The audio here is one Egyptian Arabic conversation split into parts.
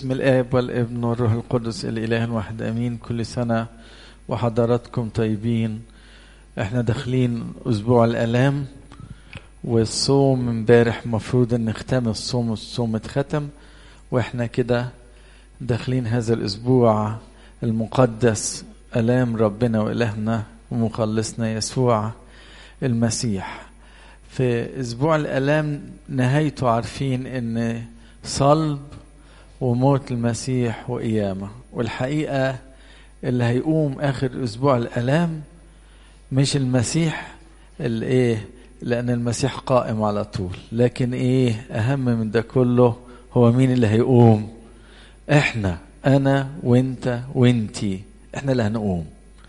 بسم الآب والابن والروح القدس الإله الواحد أمين كل سنة وحضراتكم طيبين احنا داخلين أسبوع الآلام والصوم امبارح مفروض ان نختم الصوم والصوم اتختم واحنا كده داخلين هذا الأسبوع المقدس آلام ربنا وإلهنا ومخلصنا يسوع المسيح في أسبوع الآلام نهايته عارفين ان صلب وموت المسيح وقيامه والحقيقه اللي هيقوم اخر اسبوع الالام مش المسيح الايه لان المسيح قائم على طول لكن ايه اهم من ده كله هو مين اللي هيقوم احنا انا وانت وانتي احنا اللي هنقوم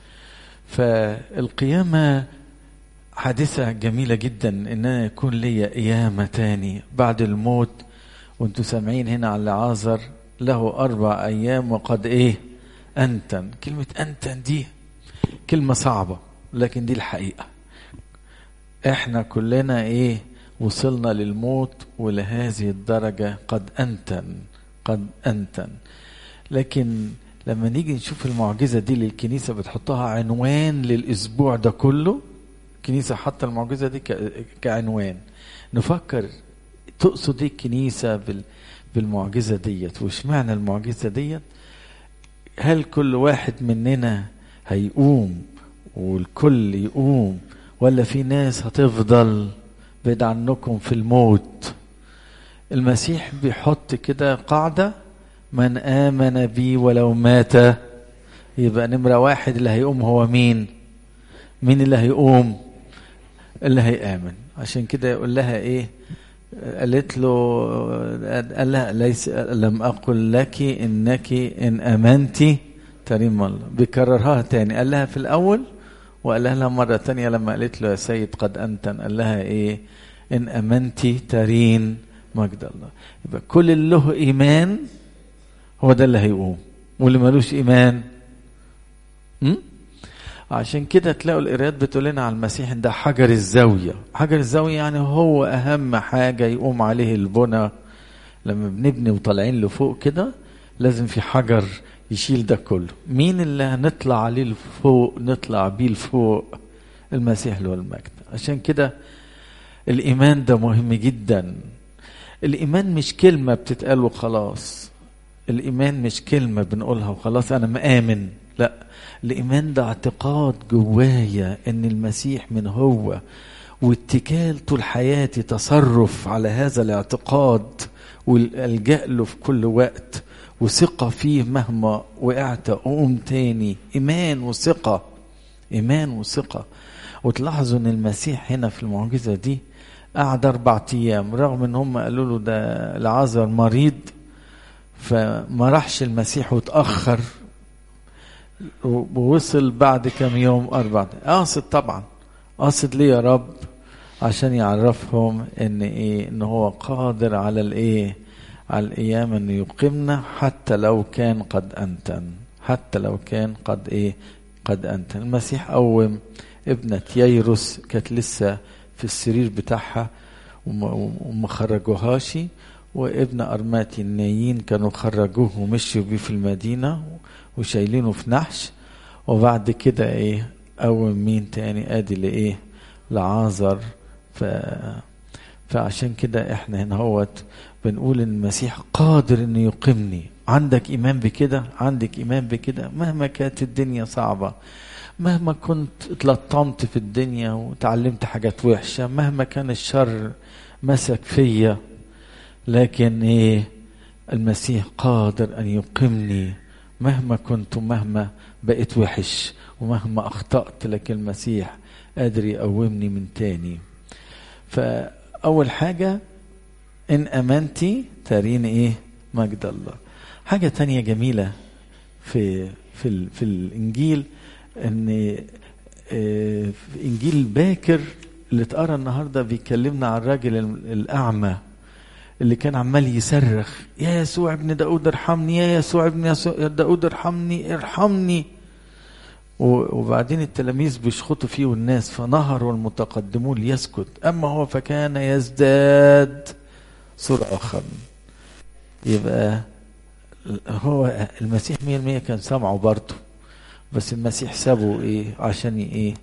فالقيامه حادثه جميله جدا انها يكون ليا قيامه تاني بعد الموت وانتوا سامعين هنا على عازر له أربع أيام وقد إيه أنتن كلمة أنتن دي كلمة صعبة لكن دي الحقيقة إحنا كلنا إيه وصلنا للموت ولهذه الدرجة قد أنتن قد أنتن لكن لما نيجي نشوف المعجزة دي اللي الكنيسة بتحطها عنوان للأسبوع ده كله الكنيسة حاطة المعجزة دي كعنوان نفكر تقصد ايه الكنيسه بالمعجزه ديت واشمعنى المعجزه ديت هل كل واحد مننا هيقوم والكل يقوم ولا في ناس هتفضل بعيد عنكم في الموت المسيح بيحط كده قاعده من امن بي ولو مات يبقى نمره واحد اللي هيقوم هو مين مين اللي هيقوم اللي هيامن عشان كده يقول لها ايه قالت له قال لها ليس لم أقل لك إنك إن آمنت تريم الله بيكررها تاني قال لها في الأول وقال لها مرة تانية لما قالت له يا سيد قد أنتن قال لها إيه إن آمنت ترين مجد الله يبقى كل اللي له إيمان هو ده اللي هيقوم واللي ملوش إيمان م? عشان كده تلاقوا القرايات بتقول لنا على المسيح ده حجر الزاوية حجر الزاوية يعني هو أهم حاجة يقوم عليه البنى لما بنبني وطالعين لفوق كده لازم في حجر يشيل ده كله مين اللي هنطلع عليه لفوق نطلع بيه لفوق المسيح له المجد عشان كده الإيمان ده مهم جدا الإيمان مش كلمة بتتقال وخلاص الإيمان مش كلمة بنقولها وخلاص أنا مآمن لا الإيمان ده اعتقاد جوايا إن المسيح من هو واتكال طول حياتي تصرف على هذا الاعتقاد والجأ له في كل وقت وثقة فيه مهما وقعت أقوم تاني إيمان وثقة إيمان وثقة وتلاحظوا إن المسيح هنا في المعجزة دي قعد أربع أيام رغم إن هم قالوا له ده العازر مريض فما راحش المسيح وتأخر ووصل بعد كم يوم أربعة قاصد طبعا قاصد ليه يا رب عشان يعرفهم ان ايه ان هو قادر على الايه على الايام انه يقيمنا حتى لو كان قد انتن حتى لو كان قد ايه قد انتن المسيح قوم ابنة ييروس كانت لسه في السرير بتاعها وما خرجوهاش وابن أرماتي النايين كانوا خرجوه ومشوا بيه في المدينة وشايلينه في نحش وبعد كده ايه قوم مين تاني ادي لايه لعازر ف فعشان كده احنا هنا هوت بنقول ان المسيح قادر انه يقيمني عندك ايمان بكده عندك ايمان بكده مهما كانت الدنيا صعبه مهما كنت اتلطمت في الدنيا وتعلمت حاجات وحشه مهما كان الشر مسك فيا لكن ايه المسيح قادر ان يقيمني مهما كنت مهما بقيت وحش ومهما اخطأت لكن المسيح قادر يقومني من تاني فأول حاجة إن أمنتي ترين إيه مجد الله حاجة تانية جميلة في في في الإنجيل إن في إنجيل باكر اللي اتقرا النهارده بيكلمنا عن الراجل الأعمى اللي كان عمال يصرخ يا يسوع ابن داود ارحمني يا يسوع ابن يسوع داود ارحمني ارحمني وبعدين التلاميذ بيشخطوا فيه والناس فنهروا المتقدمون ليسكت اما هو فكان يزداد صراخا يبقى هو المسيح مية المية كان سامعه برضه بس المسيح سابه ايه عشان ايه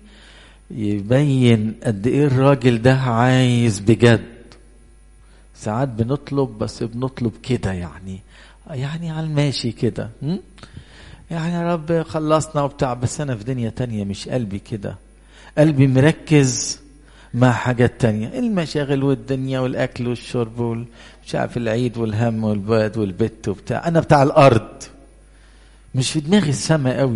يبين قد ايه الراجل ده عايز بجد ساعات بنطلب بس بنطلب كده يعني يعني على الماشي كده يعني يا رب خلصنا وبتاع بس انا في دنيا تانية مش قلبي كده قلبي مركز مع حاجات تانية المشاغل والدنيا والأكل والشرب ومش عارف العيد والهم والبلد والبت وبتاع أنا بتاع الأرض مش في دماغي السما قوي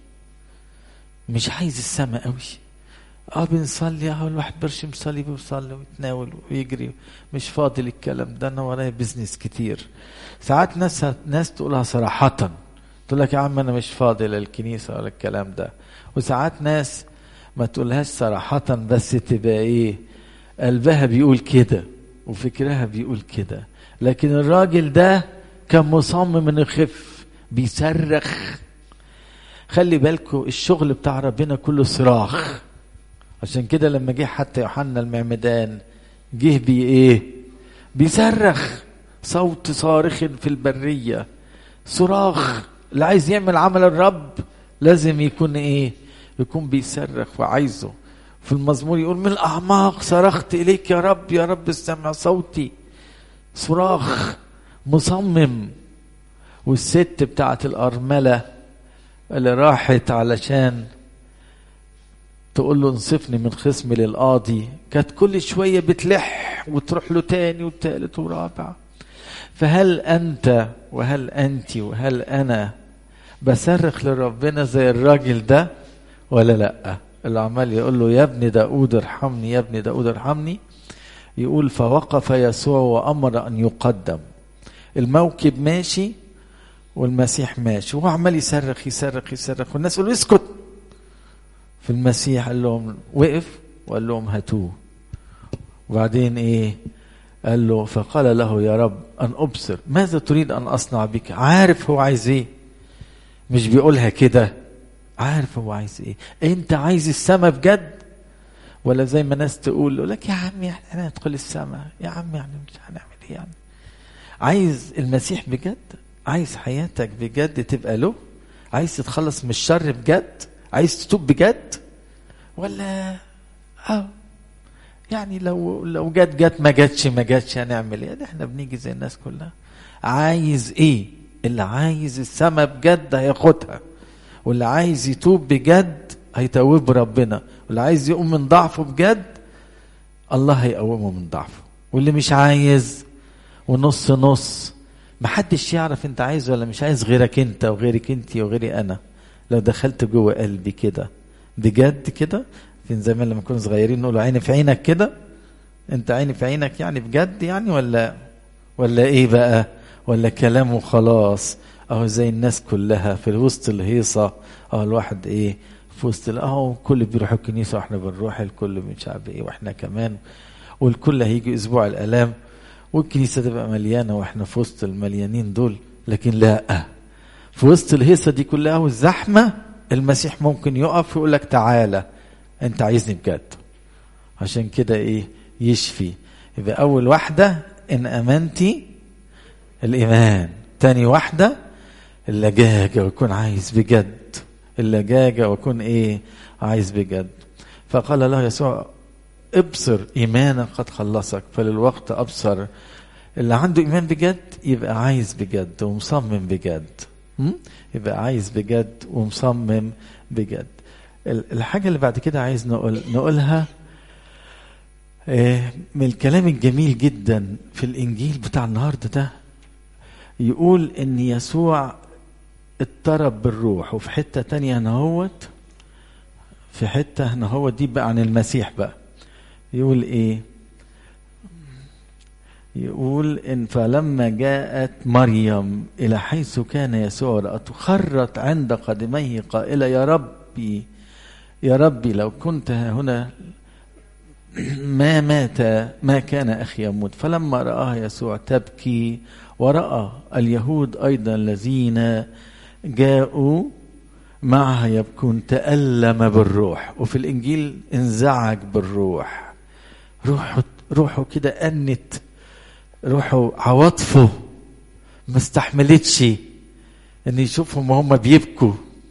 مش عايز السما قوي اه بنصلي اهو الواحد برشم صلي بيصلي ويتناول ويجري مش فاضي للكلام ده انا ورايا بزنس كتير ساعات ناس ناس تقولها صراحة تقول لك يا عم انا مش فاضي للكنيسة ولا الكلام ده وساعات ناس ما تقولهاش صراحة بس تبقى ايه قلبها بيقول كده وفكرها بيقول كده لكن الراجل ده كان مصمم انه يخف بيصرخ خلي بالكم الشغل بتاع ربنا كله صراخ عشان كده لما جه حتى يوحنا المعمدان جه بي ايه بيصرخ صوت صارخ في البرية صراخ اللي عايز يعمل عمل الرب لازم يكون ايه يكون بيصرخ وعايزه في المزمور يقول من الأعماق صرخت إليك يا رب يا رب استمع صوتي صراخ مصمم والست بتاعت الأرملة اللي راحت علشان تقول له انصفني من خصمي للقاضي كانت كل شوية بتلح وتروح له تاني وتالت ورابع فهل أنت وهل أنت وهل أنا بصرخ لربنا زي الراجل ده ولا لا اللي عمال يقول له يا ابن داود ارحمني يا ابن داود ارحمني يقول فوقف يسوع وأمر أن يقدم الموكب ماشي والمسيح ماشي وهو عمال يصرخ يصرخ يصرخ والناس يقولوا اسكت في المسيح قال لهم وقف وقال لهم هاتوه وبعدين ايه قال له فقال له يا رب ان ابصر ماذا تريد ان اصنع بك عارف هو عايز ايه مش بيقولها كده عارف هو عايز ايه انت عايز السما بجد ولا زي ما ناس تقول يقول لك يا عم يعني انا ادخل السما يا عم يعني مش هنعمل ايه يعني عايز المسيح بجد عايز حياتك بجد تبقى له عايز تتخلص من الشر بجد عايز تتوب بجد ولا اه يعني لو لو جت جت ما جاتش ما جاتش هنعمل ايه احنا بنيجي زي الناس كلها عايز ايه اللي عايز السما بجد هياخدها واللي عايز يتوب بجد هيتوب ربنا واللي عايز يقوم من ضعفه بجد الله هيقومه من ضعفه واللي مش عايز ونص نص محدش يعرف انت عايز ولا مش عايز غيرك انت وغيرك انت وغيري انا لو دخلت جوه قلبي كده بجد كده فين زمان لما كنا صغيرين نقول عيني في عينك كده انت عيني في عينك يعني بجد يعني ولا ولا ايه بقى ولا كلام وخلاص اهو زي الناس كلها في وسط الهيصه اهو الواحد ايه في وسط اهو الكل بيروح الكنيسه واحنا بنروح الكل مش عارف ايه واحنا كمان والكل هيجي اسبوع الالام والكنيسه تبقى مليانه واحنا في وسط المليانين دول لكن لا في وسط الهيصه دي كلها والزحمه المسيح ممكن يقف ويقول لك تعالى انت عايزني بجد عشان كده ايه يشفي يبقى اول واحده ان امنتي الايمان تاني واحده اللجاجه ويكون عايز بجد اللجاجه ويكون ايه عايز بجد فقال له يسوع ابصر ايمانك قد خلصك فللوقت ابصر اللي عنده ايمان بجد يبقى عايز بجد ومصمم بجد يبقى عايز بجد ومصمم بجد الحاجة اللي بعد كده عايز نقول نقولها من الكلام الجميل جدا في الإنجيل بتاع النهاردة ده يقول إن يسوع اضطرب بالروح وفي حتة تانية نهوت في حتة نهوت دي بقى عن المسيح بقى يقول إيه يقول إن فلما جاءت مريم إلى حيث كان يسوع رأته خرت عند قدميه قائلة يا ربي يا ربي لو كنت هنا ما مات ما كان أخي يموت فلما رآها يسوع تبكي ورأى اليهود أيضا الذين جاءوا معها يبكون تألم بالروح وفي الإنجيل انزعج بالروح روحه روحه كده أنت روحه عواطفه ما استحملتش ان يشوفهم وهم بيبكوا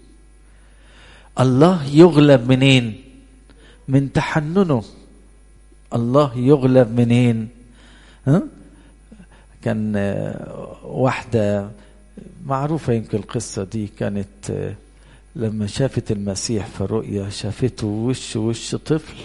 الله يغلب منين من تحننه الله يغلب منين ها كان واحدة معروفة يمكن القصة دي كانت لما شافت المسيح في الرؤيا شافته وش وش طفل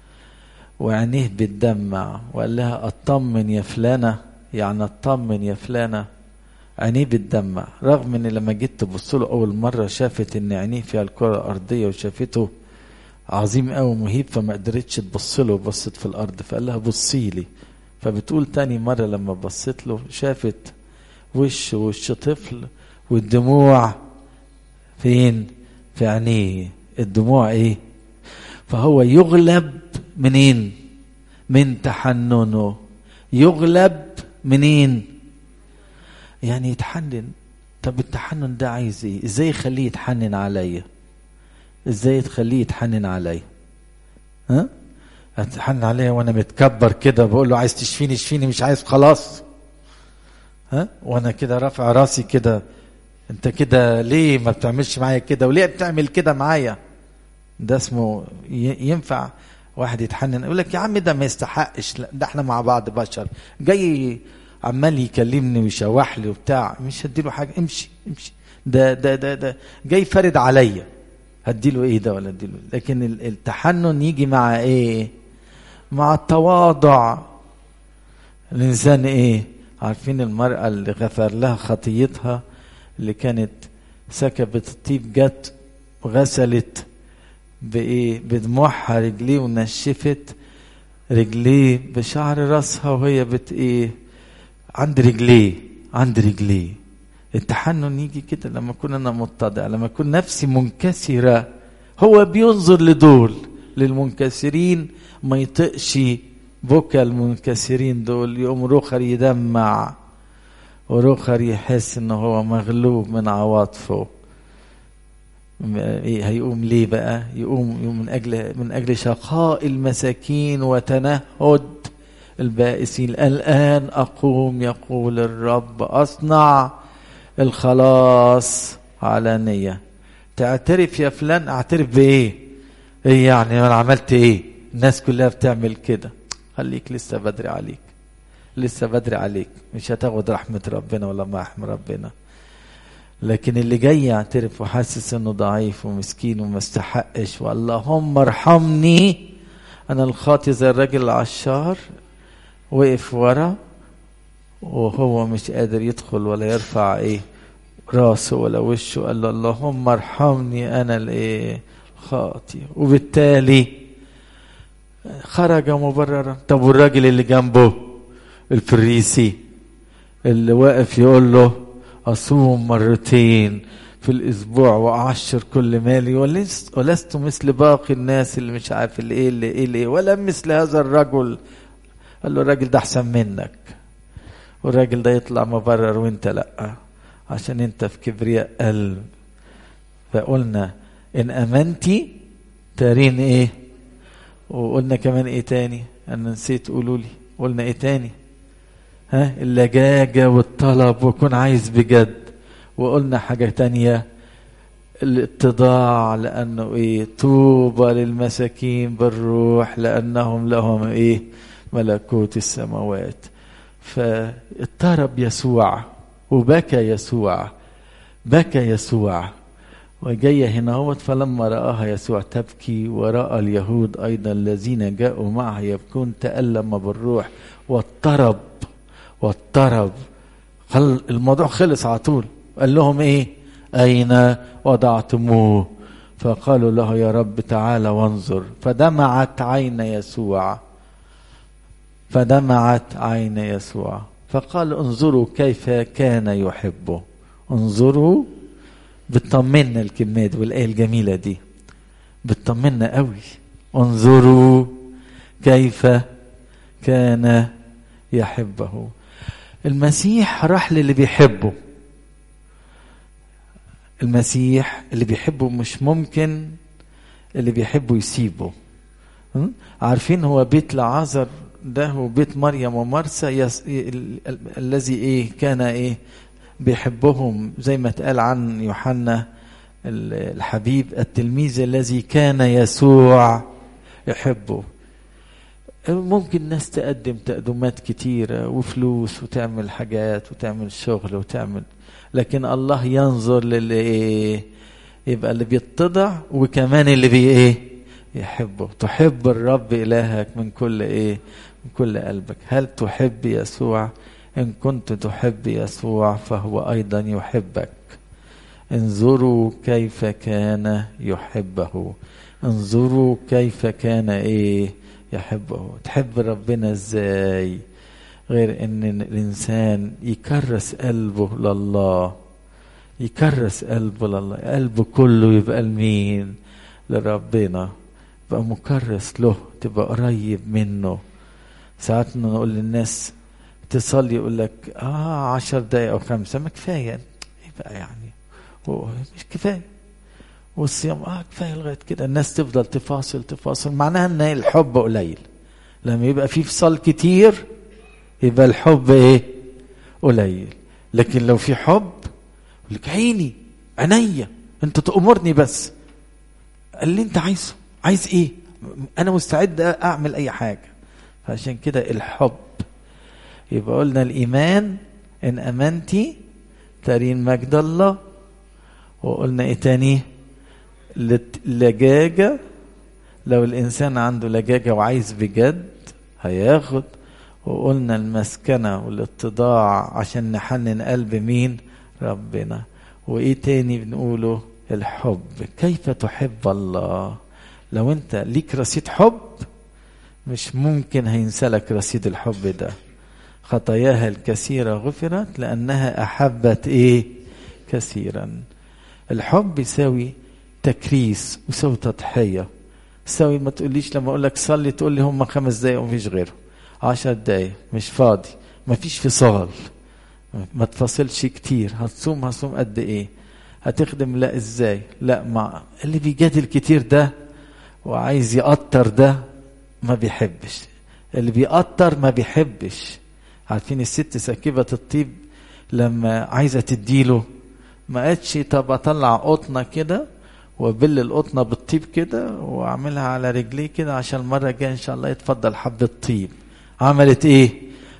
وعينيه بتدمع وقال لها اطمن يا فلانة يعني اطمن يا فلانة عينيه بتدمع رغم ان لما جيت تبص له اول مرة شافت ان عينيه فيها الكرة الارضية وشافته عظيم قوي مهيب فما قدرتش تبص له بصت في الارض فقال لها بصي لي فبتقول تاني مرة لما بصيت له شافت وش وش طفل والدموع فين في عينيه الدموع ايه فهو يغلب منين من تحننه يغلب منين يعني يتحنن طب التحنن ده عايز ايه ازاي يخليه يتحنن عليا ازاي تخليه يتحنن عليا ها اتحنن عليا وانا متكبر كده بقول له عايز تشفيني اشفيني مش عايز خلاص ها وانا كده رافع راسي كده انت كده ليه ما بتعملش معايا كده وليه بتعمل كده معايا ده اسمه ينفع واحد يتحنن يقول لك يا عم ده ما يستحقش لا ده احنا مع بعض بشر جاي عمال يكلمني ويشوح لي وبتاع مش هديله حاجه امشي امشي ده ده ده ده جاي فارد عليا هديله ايه ده ولا اديله لكن التحنن يجي مع ايه مع التواضع الانسان ايه عارفين المرأة اللي غفر لها خطيتها اللي كانت سكبت الطيب جت غسلت بايه بدموعها رجليه ونشفت رجليه بشعر راسها وهي بت ايه عند رجليه عند رجليه التحنن يجي كده لما اكون انا متضع لما اكون نفسي منكسره هو بينظر لدول للمنكسرين ما يطقش بكى المنكسرين دول يقوم رخر يدمع ورخر يحس ان هو مغلوب من عواطفه هيقوم ليه بقى يقوم من اجل من اجل شقاء المساكين وتنهد البائسين الان اقوم يقول الرب اصنع الخلاص علانية تعترف يا فلان اعترف بايه ايه يعني انا عملت ايه الناس كلها بتعمل كده خليك لسه بدري عليك لسه بدري عليك مش هتاخد رحمة ربنا ولا محم ربنا لكن اللي جاي يعترف وحاسس انه ضعيف ومسكين وما استحقش واللهم ارحمني انا الخاطي زي الراجل العشار وقف ورا وهو مش قادر يدخل ولا يرفع ايه راسه ولا وشه قال له اللهم ارحمني انا الايه خاطي وبالتالي خرج مبررا طب والراجل اللي جنبه الفريسي اللي واقف يقول له اصوم مرتين في الاسبوع واعشر كل مالي ولست, ولست مثل باقي الناس اللي مش عارف اللي ايه اللي ايه اللي إيه ولا مثل هذا الرجل قال له الراجل ده احسن منك والراجل ده يطلع مبرر وانت لا عشان انت في كبرياء قلب فقلنا ان امنتي تارين ايه وقلنا كمان ايه تاني انا نسيت قولوا لي قلنا ايه تاني ها اللجاجة والطلب وكون عايز بجد وقلنا حاجة تانية الاتضاع لأنه إيه طوبى للمساكين بالروح لأنهم لهم إيه ملكوت السماوات فاضطرب يسوع وبكى يسوع بكى يسوع وجاية هنا هوت فلما رآها يسوع تبكي ورأى اليهود أيضا الذين جاءوا معها يبكون تألم بالروح واضطرب واضطرب خل الموضوع خلص على طول قال لهم ايه أين وضعتموه فقالوا له يا رب تعالى وانظر فدمعت عين يسوع فدمعت عين يسوع فقال انظروا كيف كان يحبه انظروا بتطمنا الكلمة دي والآية الجميلة دي بتطمنا قوي انظروا كيف كان يحبه المسيح راح للي بيحبه المسيح اللي بيحبه مش ممكن اللي بيحبه يسيبه عارفين هو بيت لعازر ده هو بيت مريم ومرسى يس... ال... ال... الذي ايه كان ايه بيحبهم زي ما اتقال عن يوحنا الحبيب التلميذ الذي كان يسوع يحبه ممكن ناس تقدم تقدمات كتيرة وفلوس وتعمل حاجات وتعمل شغل وتعمل لكن الله ينظر للي يبقى اللي بيتضع وكمان اللي بي ايه يحبه تحب الرب إلهك من كل ايه من كل قلبك هل تحب يسوع إن كنت تحب يسوع فهو أيضا يحبك انظروا كيف كان يحبه انظروا كيف كان ايه يحبه تحب ربنا ازاي غير ان الانسان يكرس قلبه لله يكرس قلبه لله قلبه كله يبقى لمين لربنا يبقى مكرس له تبقى قريب منه ساعات نقول للناس تصلي يقول لك اه عشر دقايق او خمسة ما كفاية يبقى يعني مش كفاية والصيام اه كفايه لغايه كده الناس تفضل تفاصل تفاصل معناها ان الحب قليل لما يبقى في فصال كتير يبقى الحب ايه قليل لكن لو في حب لك عيني عينيا انت تأمرني بس اللي انت عايزه عايز ايه انا مستعد اعمل اي حاجه فعشان كده الحب يبقى قلنا الايمان ان امنتي ترين مجد الله وقلنا ايه تاني لجاجة لو الإنسان عنده لجاجة وعايز بجد هياخد وقلنا المسكنة والاتضاع عشان نحنن قلب مين ربنا وإيه تاني بنقوله الحب كيف تحب الله لو أنت ليك رصيد حب مش ممكن هينسلك رصيد الحب ده خطاياها الكثيرة غفرت لأنها أحبت إيه كثيرا الحب يساوي تكريس ويساوي تضحية يساوي ما تقوليش لما أقول لك صلي تقول لي هم خمس دقايق ومفيش غيره عشر دقايق مش فاضي مفيش فصال ما تفاصلش كتير هتصوم هصوم قد ايه هتخدم لا ازاي لا مع اللي بيجادل كتير ده وعايز يقطر ده ما بيحبش اللي بيقطر ما بيحبش عارفين الست ساكبة الطيب لما عايزة تديله ما قالتش طب اطلع قطنة كده وابل القطنة بالطيب كده واعملها على رجليه كده عشان المرة الجاية ان شاء الله يتفضل حبة طيب عملت ايه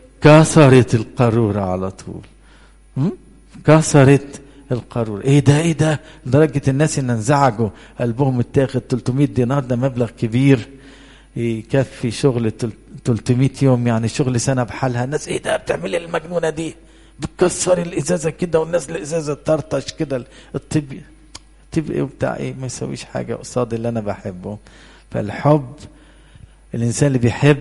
كسرت القارورة على طول م? كسرت القارورة ايه ده ايه ده لدرجة الناس ان انزعجوا قلبهم اتاخد 300 دينار ده مبلغ كبير يكفي شغل 300 يوم يعني شغل سنة بحالها الناس ايه ده بتعملي المجنونة دي بتكسري الازازة كده والناس الازازة ترطش كده الطب الطب ايه وبتاع ايه ما يسويش حاجة قصاد اللي انا بحبه فالحب الانسان اللي بيحب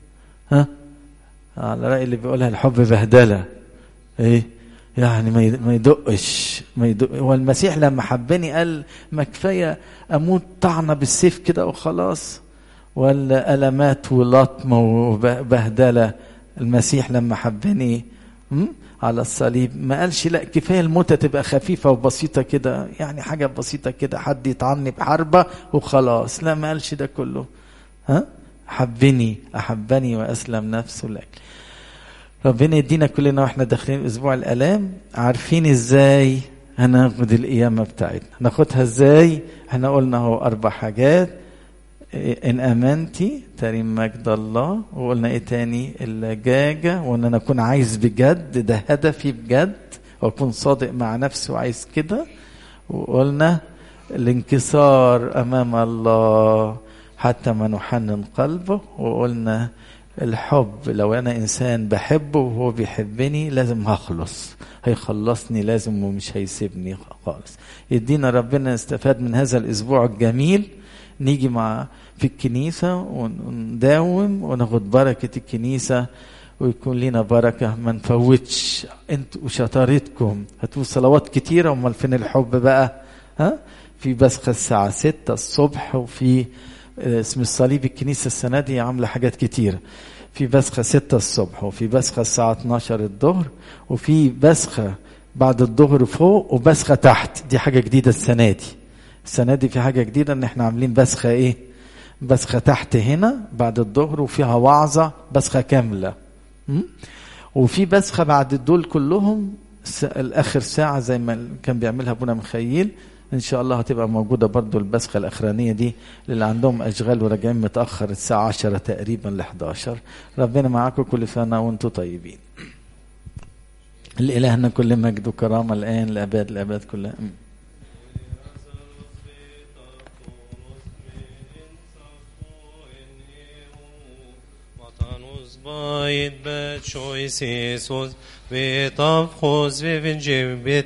ها على رأي اللي بيقولها الحب بهدلة ايه يعني ما يدقش ما يدق هو المسيح لما حبني قال ما كفايه اموت طعنه بالسيف كده وخلاص ولا المات ولطم وبهدله المسيح لما حبني على الصليب ما قالش لا كفايه الموتة تبقى خفيفة وبسيطة كده يعني حاجة بسيطة كده حد يطعني بحربة وخلاص لا ما قالش ده كله ها حبني أحبني وأسلم نفسه لك ربنا يدينا كلنا واحنا داخلين اسبوع الالام عارفين ازاي هناخد القيامه بتاعتنا ناخدها ازاي احنا قلنا هو اربع حاجات ان امنتي تريم مجد الله وقلنا ايه تاني اللجاجه وان انا اكون عايز بجد ده هدفي بجد واكون صادق مع نفسي وعايز كده وقلنا الانكسار امام الله حتى ما نحنن قلبه وقلنا الحب لو انا انسان بحبه وهو بيحبني لازم هخلص هيخلصني لازم ومش هيسيبني خالص يدينا ربنا نستفاد من هذا الاسبوع الجميل نيجي مع في الكنيسة ونداوم وناخد بركة الكنيسة ويكون لنا بركة ما نفوتش انتوا وشطارتكم هتقول صلوات كتيرة امال فين الحب بقى ها في بسخة الساعة ستة الصبح وفي اسم الصليب الكنيسة السنة دي عاملة حاجات كتيرة في بسخة ستة الصبح وفي بسخة الساعة 12 الظهر وفي بسخة بعد الظهر فوق وبسخة تحت دي حاجة جديدة السنة دي السنة دي في حاجة جديدة ان احنا عاملين بسخة ايه بسخة تحت هنا بعد الظهر وفيها وعظة بسخة كاملة م? وفي بسخة بعد دول كلهم الاخر ساعه زي ما كان بيعملها ابونا مخيل ان شاء الله هتبقى موجوده برضو البسخه الاخرانيه دي اللي عندهم اشغال وراجعين متاخر الساعه 10 تقريبا ل 11 ربنا معاكم كل سنه وانتم طيبين لإلهنا كل مجد وكرامه الان لاباد الاباد كلها امين Bayit bet choices was with of course we